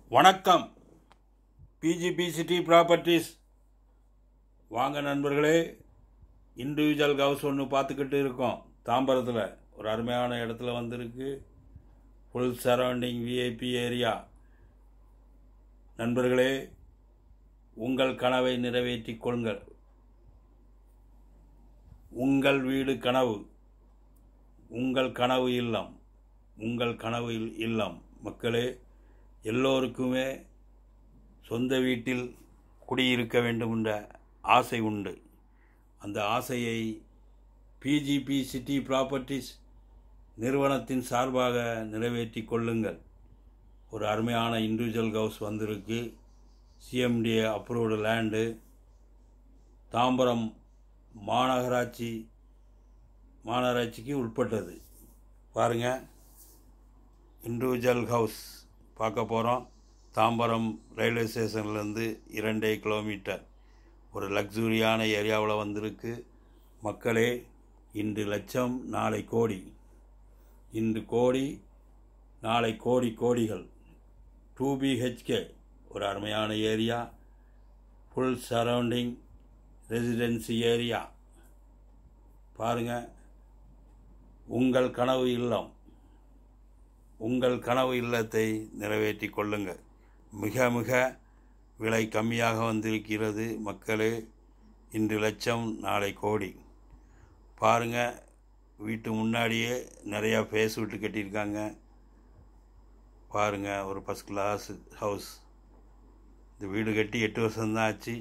வணக்கம் PGP city properties வாங்க நண்பர்களே இண்டிவிஜுவல் ஹவுஸ் ஒன்று பார்த்துக்கிட்டு இருக்கோம் தாம்பரத்தில் ஒரு அருமையான இடத்துல வந்திருக்கு ஃபுல் சரௌண்டிங் விஐபி ஏரியா நண்பர்களே உங்கள் கனவை நிறைவேற்றிக் கொள்ளுங்கள் உங்கள் வீடு கனவு உங்கள் கனவு இல்லம் உங்கள் கனவு இல்- இல்லம் மக்களே எல்லோருக்குமே சொந்த வீட்டில் குடியிருக்க வேண்டும் என்ற ஆசை உண்டு அந்த ஆசையை பிஜிபி சிட்டி ப்ராப்பர்ட்டிஸ் நிறுவனத்தின் சார்பாக நிறைவேற்றிக் கொள்ளுங்கள் ஒரு அருமையான இண்டிவிஜுவல் ஹவுஸ் வந்திருக்கு சிஎம்டிஏ அப்ரூவ்டு லேண்டு தாம்பரம் மாநகராட்சி மாநகராட்சிக்கு உட்பட்டது பாருங்கள் இண்டிவிஜுவல் ஹவுஸ் பார்க்க போகிறோம் தாம்பரம் ரயில்வே ஸ்டேஷன்லேருந்து இரண்டே கிலோமீட்டர் ஒரு லக்ஸுரியான ஏரியாவில் வந்திருக்கு மக்களே இன்று லட்சம் நாளை கோடி இன்று கோடி நாளை கோடி கோடிகள் டூ பிஹெச்கே ஒரு அருமையான area full surrounding residency area பாருங்கள் உங்கள் கனவு இல்லம் உங்கள் கனவு இல்லத்தை நிறைவேற்றி கொள்ளுங்கள் மிக மிக விலை கம்மியாக வந்திருக்கிறது மக்களே இன்று லட்சம் நாளை கோடி பாருங்க வீட்டு முன்னாடியே நிறையா ஃபேஸ் விட்டு கட்டியிருக்காங்க பாருங்க ஒரு ஃபஸ்ட் கிளாஸ் ஹவுஸ் இந்த வீடு கட்டி எட்டு வருஷம்தான் ஆச்சு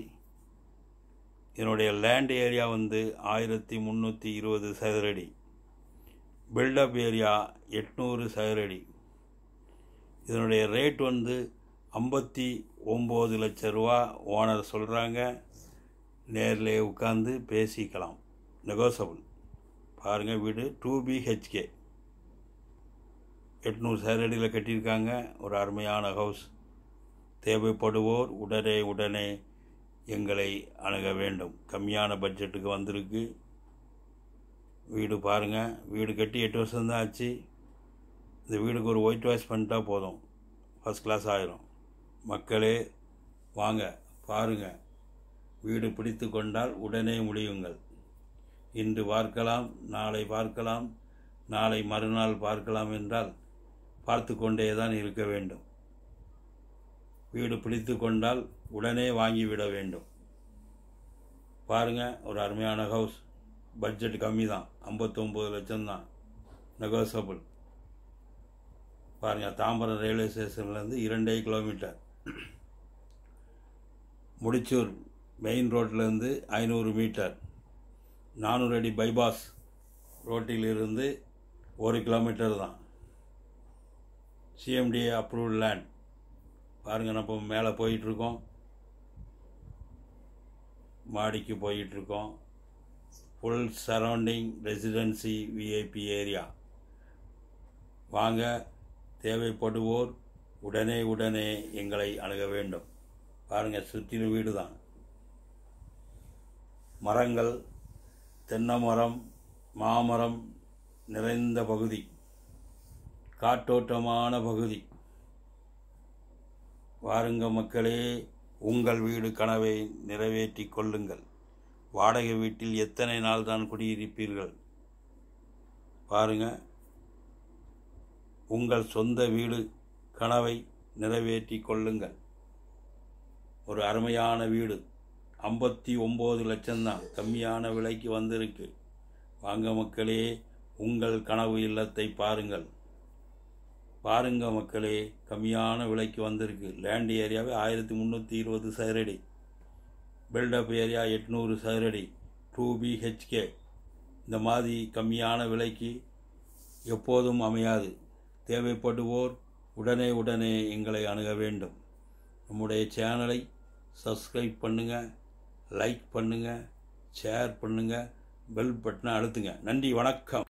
இதனுடைய லேண்ட் ஏரியா வந்து ஆயிரத்தி முந்நூற்றி இருபது சதுரடி பில்டப் ஏரியா எட்நூறு சதுரடி இதனுடைய ரேட் வந்து ஐம்பத்தி ஒம்பது லட்ச ரூபா ஓனர் சொல்கிறாங்க நேரில் உட்காந்து பேசிக்கலாம் நெகோசபிள் பாருங்கள் வீடு டூ பிஹெச்கே எட்நூறு சதுரடியில் கட்டியிருக்காங்க ஒரு அருமையான ஹவுஸ் தேவைப்படுவோர் உடனே உடனே எங்களை அணுக வேண்டும் கம்மியான பட்ஜெட்டுக்கு வந்திருக்கு வீடு பாருங்கள் வீடு கட்டி எட்டு வருஷம்தான் ஆச்சு இந்த வீடுக்கு ஒரு ஒயிட் வாஷ் பண்ணிட்டா போதும் ஃபஸ்ட் கிளாஸ் ஆயிரும் மக்களே வாங்க பாருங்கள் வீடு பிடித்து கொண்டால் உடனே முடியுங்கள் இன்று பார்க்கலாம் நாளை பார்க்கலாம் நாளை மறுநாள் பார்க்கலாம் என்றால் பார்த்து கொண்டே தான் இருக்க வேண்டும் வீடு பிடித்து கொண்டால் உடனே வாங்கிவிட வேண்டும் பாருங்கள் ஒரு அருமையான ஹவுஸ் பட்ஜெட் கம்மி தான் ஐம்பத்தொம்பது லட்சம் தான் நெகோசபிள் பாருங்கள் தாம்பரம் ரயில்வே ஸ்டேஷன்லேருந்து இரண்டே கிலோமீட்டர் முடிச்சூர் மெயின் ரோட்லேருந்து ஐநூறு மீட்டர் நானூறு அடி பைபாஸ் ரோட்டிலிருந்து ஒரு கிலோமீட்டர் தான் சிஎம்டிஏ அப்ரூவ்ட் லேண்ட் பாருங்கள் நம்ம மேலே போயிட்டுருக்கோம் மாடிக்கு போயிட்டுருக்கோம் full surrounding residency VIP area வாங்க தேவைப்படுவோர் உடனே உடனே எங்களை அணுக வேண்டும் பாருங்கள் சுற்றிலும் வீடு தான் மரங்கள் தென்னை மரம் மாமரம் நிறைந்த பகுதி காற்றோட்டமான பகுதி வாருங்க மக்களே உங்கள் வீடு கனவை நிறைவேற்றிக் கொள்ளுங்கள் வாடகை வீட்டில் எத்தனை நாள் தான் குடியிருப்பீர்கள் பாருங்க உங்கள் சொந்த வீடு கனவை நிறைவேற்றிக் கொள்ளுங்கள் ஒரு அருமையான வீடு ஐம்பத்தி ஒம்பது லட்சம்தான் கம்மியான விலைக்கு வந்திருக்கு வாங்க மக்களே உங்கள் கனவு இல்லத்தை பாருங்கள் பாருங்க மக்களே கம்மியான விலைக்கு வந்திருக்கு லேண்ட் ஏரியாவே ஆயிரத்தி முந்நூற்றி இருபது சதுரடி பில்டப் ஏரியா எட்நூறு சதுரடி டூ பிஹெச்கே இந்த மாதிரி கம்மியான விலைக்கு எப்போதும் அமையாது தேவைப்படுவோர் உடனே உடனே எங்களை அணுக வேண்டும் நம்முடைய சேனலை சப்ஸ்கிரைப் பண்ணுங்கள் லைக் பண்ணுங்கள் ஷேர் பண்ணுங்கள் பெல் பட்டனை அழுத்துங்க நன்றி வணக்கம்